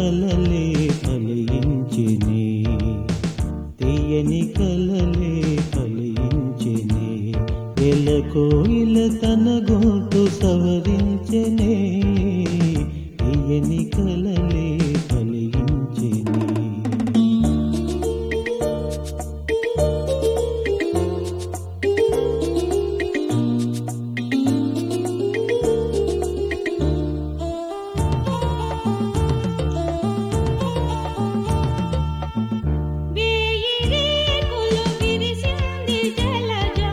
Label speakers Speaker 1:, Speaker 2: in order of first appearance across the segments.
Speaker 1: కలలే ఫలించినే తీయని కలలే ఫలించినే ఎలకోయిల తన గొంతు సవరించనే తీయని కలలే ఫలించినే
Speaker 2: వేయి రేకులు విరిసింది జలజం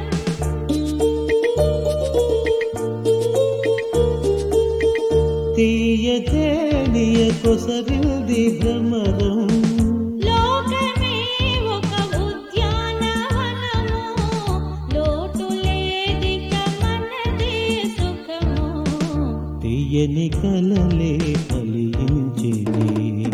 Speaker 1: తీయ తేనియ కొసరిల్ది భ్రమరం
Speaker 2: లోకమే ఒక ఉద్యానవనము లోటు లేదిక మనదే సుఖము
Speaker 1: తీయని కలలే ఫలించినే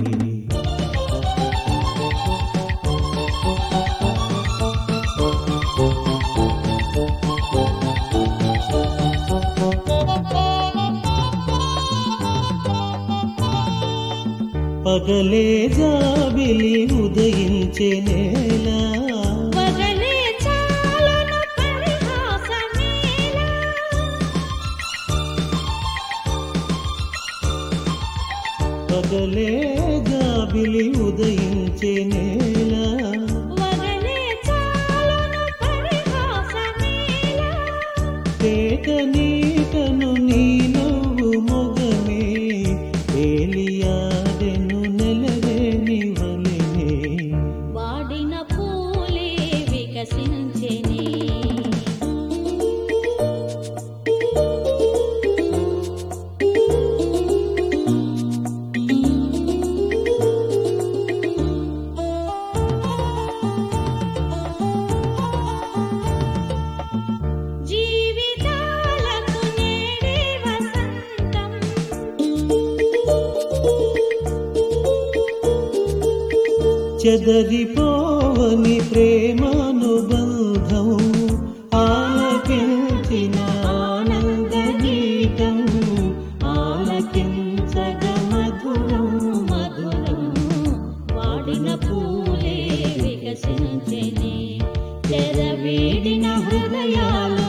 Speaker 1: పగలే జాబిలి ఉదయించే నేల
Speaker 2: పగలే చాలును పరిహాసమేలా
Speaker 1: పగలే జాబిలి ఉదయించే నేల
Speaker 2: వగలే చాలును పరిహాసమేలా
Speaker 1: తేట నీటను నీ నవ్వు మొగమే తేలియాడెను నెలవేని వలెనే
Speaker 2: వాడిన పూలే వికసించెనే జీవితాలకు నేడే వసంతం
Speaker 1: చెదరిపోవని ప్రేమానుబంధం ఆలకించిన ఆనంద గీతం ఆలకించగ మధురం
Speaker 2: మధురం వాడిన పూలే వికసించెనే చెరవేడిన హృదయాల